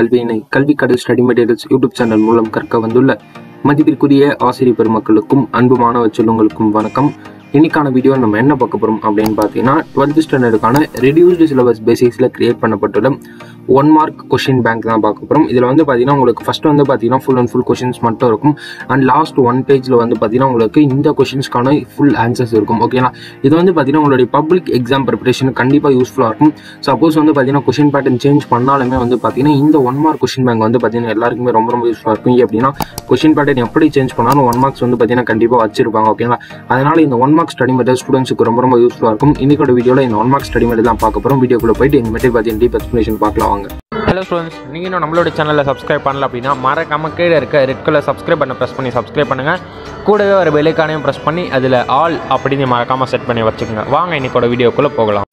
கல்வியினை கல்வி கடல் study materials YouTube channel மூலம் கற்க வந்துள்ள மதிப்பிற்குரிய ஆசிரியர் பெருமக்களுக்கும் அன்பு மாணவ செல்வங்களுக்கும் வணக்கம் இன்னைக்கான வீடியோ நம்ம என்ன பார்க்க போறோம் அப்படின்னு பார்த்தீங்கன்னா டுவெல்த் ஸ்டாண்டர்டுக்கான ரெடியூஸ்டு சிலபஸ் பேசிக்ஸில் கிரியேட் பண்ணப்பட்டுள்ள ஒன் மார்க் கொஷின் பேங்க் தான் பார்க்க போகிறோம் இதில் வந்து பார்த்தீங்கன்னா உங்களுக்கு ஃபர்ஸ்ட் வந்து பார்த்தீங்கன்னா ஃபுல் அண்ட் ஃபுல் கொஷின்ஸ் மட்டும் இருக்கும் அண்ட் லாஸ்ட் ஒன் பேஜில் வந்து பார்த்தீங்கன்னா உங்களுக்கு இந்த கொஷின்ஸ்க்கான ஃபுல் ஆன்சர்ஸ் இருக்கும் ஓகேங்களா இது வந்து பார்த்தீங்கன்னா உங்களுடைய பப்ளிக் எக்ஸாம் ப்ரிப்பரேஷன் கண்டிப்பாக யூஸ்ஃபுல்லாக இருக்கும் சப்போஸ் வந்து பார்த்தீங்கன்னா கொஷின் பேட்டர்ன் சேஞ்ச் பண்ணாலுமே வந்து பார்த்தீங்கன்னா இந்த ஒன் மார்க் கொஷின் பேங்க் வந்து பார்த்தீங்கன்னா எல்லாருக்குமே ரொம்ப ரொம்ப யூஸ்ஃபுல்லாக இருக்கும் ஏன் அப்படின்னா கொஷின் பேட்டர்ன் எப்படி சேஞ்ச் பண்ணாலும் ஒன் மார்க்ஸ் வந்து பார்த்தீங்கன்னா கண்டிப்பாக வச்சிருப்பாங்க ஓகேங்களா அதனால இந்த ஒன் மார்க் ஸ்டடி மெட்டர் ஸ்டூடெண்ட்ஸுக்கு ரொம்ப ரொம்ப யூஸ்ஃபுல்லாக இருக்கும் இன்னைக்கோட வீடியோவில் இந்த ஒன் மார்க் ஸ்டடி மெட்டர் தான் பார்க்க போகிறோம் வீடியோக்குள்ள போயிட்டு இந்த மெட்டர் பார்த்தீங்கன்னா டீப் எக்ஸ்பிளேஷன் பார்க்கலாம் வாங்க ஹலோ ஸ்டூடெண்ட்ஸ் நீங்கள் இன்னும் நம்மளோட சேனலில் சப்ஸ்கிரைப் பண்ணல அப்படின்னா மறக்காம கீழே இருக்க ரெட் கலர் சப்ஸ்கிரைப் பண்ண ப்ரெஸ் பண்ணி சப்ஸ்கிரைப் பண்ணுங்கள் கூடவே ஒரு பெல்லைக்கானையும் ப்ரெஸ் பண்ணி அதில் ஆல் அப்படின்னு மறக்காமல் செட் பண்ணி வச்சுக்கோங்க வாங்க இன்னைக்கோட வீடியோக்குள்ளே போகலாம்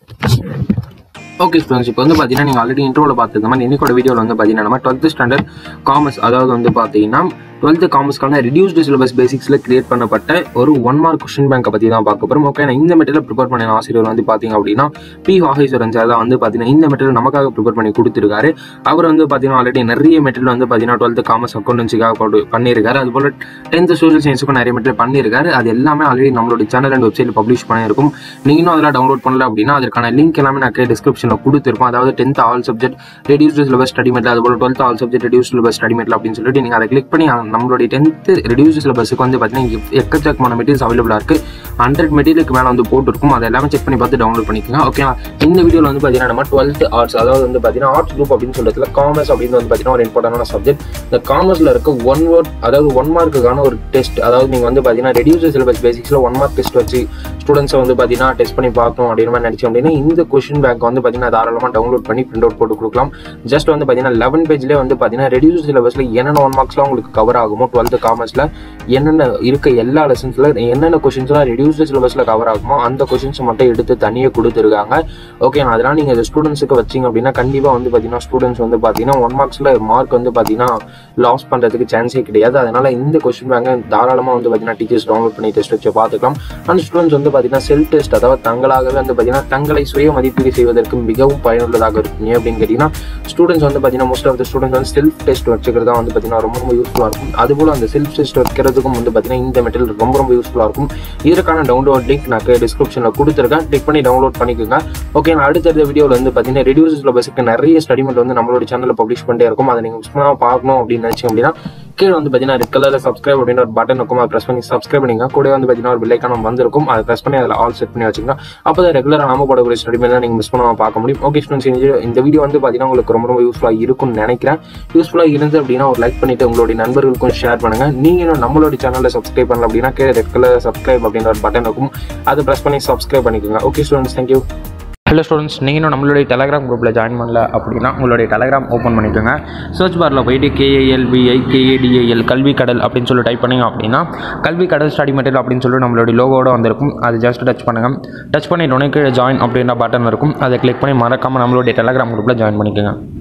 ஓகே ஸ்டூடெண்ட்ஸ் இப்போ வந்து பார்த்தீங்கன்னா நீங்கள் ஆல்ரெடி இன்ட்ரோவில் பார்த்துருக்க மாதிரி இன்னைக்கோட வீடியோவில் வந்து பார்த்தீங்கன்னா நம்ம டுவெல்த் ஸ்டாண்டர்ட் காமர்ஸ் அதாவது வந்து பார்த்தீங்கன்னா டுவெல்த் காமர்ஸ்க்கான ரெடியூஸ்டு சிலபஸ் பேசிக்ஸில் கிரியேட் பண்ணப்பட்ட ஒரு ஒன் மார்க் கொஷின் பேங்கை பற்றி தான் பார்க்க போகிறோம் ஓகே நான் இந்த மெட்டீரியல் ப்ரிப்பேர் பண்ண ஆசிரியர் வந்து பார்த்தீங்க அப்படின்னா பி வாகேஸ்வரன் சார் தான் வந்து பார்த்தீங்கன்னா இந்த மெட்டீரியல் நமக்காக ப்ரிப்பேர் பண்ணி கொடுத்துருக்காரு அவர் வந்து பார்த்தீங்கன்னா ஆல்ரெடி நிறைய மெட்டீரியல் வந்து பார்த்தீங்கன்னா டுவெல்த் காமர்ஸ் அக்கௌண்டன்சிக்காக போட்டு பண்ணியிருக்காரு அதுபோல் டென்த் சோஷியல் சயின்ஸுக்கும் நிறைய மெட்டீரியல் பண்ணியிருக்காரு அது எல்லாமே ஆல்ரெடி நம்மளோட சேனல் அண்ட் வெப்சைட்டில் பப்ளிஷ் பண்ணியிருக்கும் நீங்கள் இன்னும் அதெல்லாம் டவுன்லோட் பண்ணல அப்படின்னா அதற்கான லிங்க் எல்லாமே நான் டிஸ்கிரிப்ஷனில் கொடுத்துருப்போம் அதாவது tenth all subject reduced syllabus study material அதுபோல் twelfth all subject reduce syllabus study material அப்படின்னு சொல்லிட்டு நீங்கள் அதை கிளிக் பண்ணி நம்மளுடைய டென்த் ரெடியூஸ் சிலபஸுக்கு வந்து பார்த்தீங்கன்னா எக்- எக்கச்சக்கமான மெட்டீரியல்ஸ் அவைலபிளாக இருக்குது ஹண்ட்ரட் மெட்டீரியலுக்கு மேலே வந்து போட்டுருக்கும் அதை எல்லாமே செக் பண்ணி பார்த்து டவுன்லோட் பண்ணிக்கோங்க ஓகே இந்த வீடியோவில் வந்து பார்த்தீங்கன்னா நம்ம டுவெல்த் ஆர்ட்ஸ் அதாவது வந்து பார்த்தீங்கன்னா ஆர்ட்ஸ் குரூப் அப்படின்னு சொல்றதுல காமர்ஸ் அப்படின்னு வந்து பார்த்தீங்கன்னா ஒரு இம்பார்ட்டன்டான சப்ஜெக்ட் இந்த காமர்ஸில் இருக்க ஒன் வேர்ட் அதாவது ஒன் மார்க்குக்கான ஒரு டெஸ்ட் அதாவது நீங்கள் வந்து பார்த்தீங்கன்னா ரெடியூஸ் சிலபஸ் பேசிக்ஸில் ஒன் மார்க் டெஸ்ட் வச்சு ஸ்டூடெண்ட்ஸை வந்து பார்த்தீங்கன்னா டெஸ்ட் பண்ணி பார்க்கணும் அப்படின்னு மாதிரி நினச்சோம் அப்படின்னா இந்த கொஷின் பேங்க் வந்து பார்த்தீங்கன்னா தாராளமாக டவுன்லோட் பண்ணி பிரிண்ட் அவுட் போட்டு கொடுக்கலாம் ஜஸ்ட் வந்து பார்த்தீங்கன்னா லெவன் பேஜ்லேயே வந்து பார்த்தீங்கன்னா ரெடியூஸ் சிலபஸில் என்னென்ன ஒன் மார்க்ஸ்லாம் உங்களுக்கு கவர் ஆகுமோ டுவெல்த் காமர்ஸில் என்னென்ன இருக்க எல்லா லெசன்ஸில் என்னென்ன கொஷின்ஸ்லாம் ரெடியூஸ்டு சிலபஸில் கவர் ஆகுமோ அந்த கொஷின்ஸ் மட்டும் எடுத்து தனியாக கொடுத்துருக்காங்க ஓகே அதனால் நீங்கள் இது ஸ்டூடெண்ட்ஸுக்கு வச்சிங்க அப்படின்னா கண்டிப்பாக வந்து பார்த்தீங்கன்னா ஸ்டூடெண்ட்ஸ் வந்து பார்த்தீங்கன்னா ஒன் மார்க்ஸில் மார்க் வந்து பார்த்தீங்கன்னா லாஸ் பண்ணுறதுக்கு சான்ஸே கிடையாது அதனால் இந்த கொஷின் பேங்கை தாராளமாக வந்து பார்த்தீங்கன்னா டீச்சர்ஸ் டவுன்லோட் பண்ணி டெஸ்ட் வச்சு பார்த்துக்கலாம் அண்ட் ஸ்டூடெண்ட்ஸ் வந்து பார்த்தீங்கன்னா செல்ஃப் டெஸ்ட் அதாவது தங்களாகவே வந்து பார்த்தீங்கன்னா தங்களை சுய மதிப்பீடு செய்வதற்கு மிகவும் பயனுள்ளதாக இருக்கும் ஏன் அப்படின்னு கேட்டிங்கன்னா ஸ்டூடெண்ட்ஸ் வந்து பார்த்தீங்கன்னா மோஸ்ட் ஆஃப் த ஸ்டூடெண்ட்ஸ் வந்து செல்ஃப் டெஸ்ட் வச்சுக்கிறதா வந்து பார்த்தீங்கன்னா ரொம்ப ரொம்ப யூஸ்ஃபுல்லாக இருக்கும் அதுபோல் அந்த செல்ஃப் டெஸ்ட் வைக்கிறதுக்கும் வந்து பார்த்தீங்கன்னா இந்த மெட்டீரியல் ரொம்ப ரொம்ப யூஸ்ஃபுல்லாக இருக்கும் இதற்கான டவுன்லோட் லிங்க் நான் டிஸ்கிரிப்ஷனில் கொடுத்துருக்கேன் கிளிக் பண்ணி டவுன்லோட் பண்ணிக்கோங்க ஓகே நான் அடுத்தடுத்த வீடியோவில் வந்து பார்த்தீங்கன்னா ரெடியூஸ் சிலபஸுக்கு நிறைய ஸ்டடி மெட் வந்து நம்மளோட சேனலில் பப்ளிஷ் பண்ணிட்டே இருக்கும் அதை நீங்கள் மிஸ் பண்ணாமல் பார்க்கணும் அப்படின்னு நினச்சிங்க அப்படின்னா கீழே வந்து பார்த்தீங்கன்னா ரெட் கலரில் சப்ஸ்கிரைப் அப்படின்னு ஒரு பட்டன் இருக்கும் அதை ப்ரெஸ் பண்ணி சப்ஸ்கிரைப் பண்ணிங்க கூட வந்து பார்த்தீங்கன்னா ஒரு பில்லைக்கான வந்திருக்கும் அதை ப்ரெஸ் பண்ணி அதில் ஆல் செட் பண்ணி வச்சுங்க அப்போ தான் ரெகுலராக நாம போடக்கூடிய ஸ்டடி மெட் நீங்கள் மிஸ் பண்ணாமல் பார்க்க முடியும் ஓகே ஸ்டூடெண்ட்ஸ் இந்த வீடியோ வந்து பார்த்தீங்கன்னா உங்களுக்கு ரொம்ப ரொம்ப யூஸ்ஃபுல்லாக இருக்கும்னு நினைக்கிறேன் யூஸ்ஃபுல்லாக இருந்து அப்படின்னா ஒரு லைக் பண்ணிட்டு உங்களுடைய நண்பர்களுக்கும் ஷேர் பண்ணுங்க நீங்களும் நம்மளோட சேனலில் சப்ஸ்கிரைப் பண்ணல அப்படின்னா கீழே ரெட் கலர் சப்ஸ்கிரைப் அப்படின்ற ஒரு பட்டன் இருக்கும் அதை ப்ரெஸ் பண்ணி சப்ஸ்கிரைப் பண்ணிக்கோங்க okay students thank you hello students நீங்கள் இன்னும் நம்மளுடைய டெலகிராம் குரூப்பில் ஜாயின் பண்ணல அப்படின்னா உங்களுடைய டெலகிராம் ஓப்பன் பண்ணிக்கோங்க சர்ச் பாரில் போயிட்டு கேஏஎல்பிஐ கேஏடிஏஎல் கல்வி கடல் அப்படின்னு சொல்லி டைப் பண்ணிங்க அப்படின்னா கல்வி கடல் ஸ்டடி மெட்டீரியல் அப்படின்னு சொல்லி நம்மளுடைய லோகோட வந்திருக்கும் அது ஜஸ்ட் டச் பண்ணுங்கள் டச் பண்ணிட்டோன்னே கீழே ஜாயின் அப்படின்ற பட்டன் இருக்கும் அதை கிளிக் பண்ணி மறக்காமல் நம்மளுடைய டெலகிராம் குரூப்பில் ஜாயின் பண்ணிக்கோங்க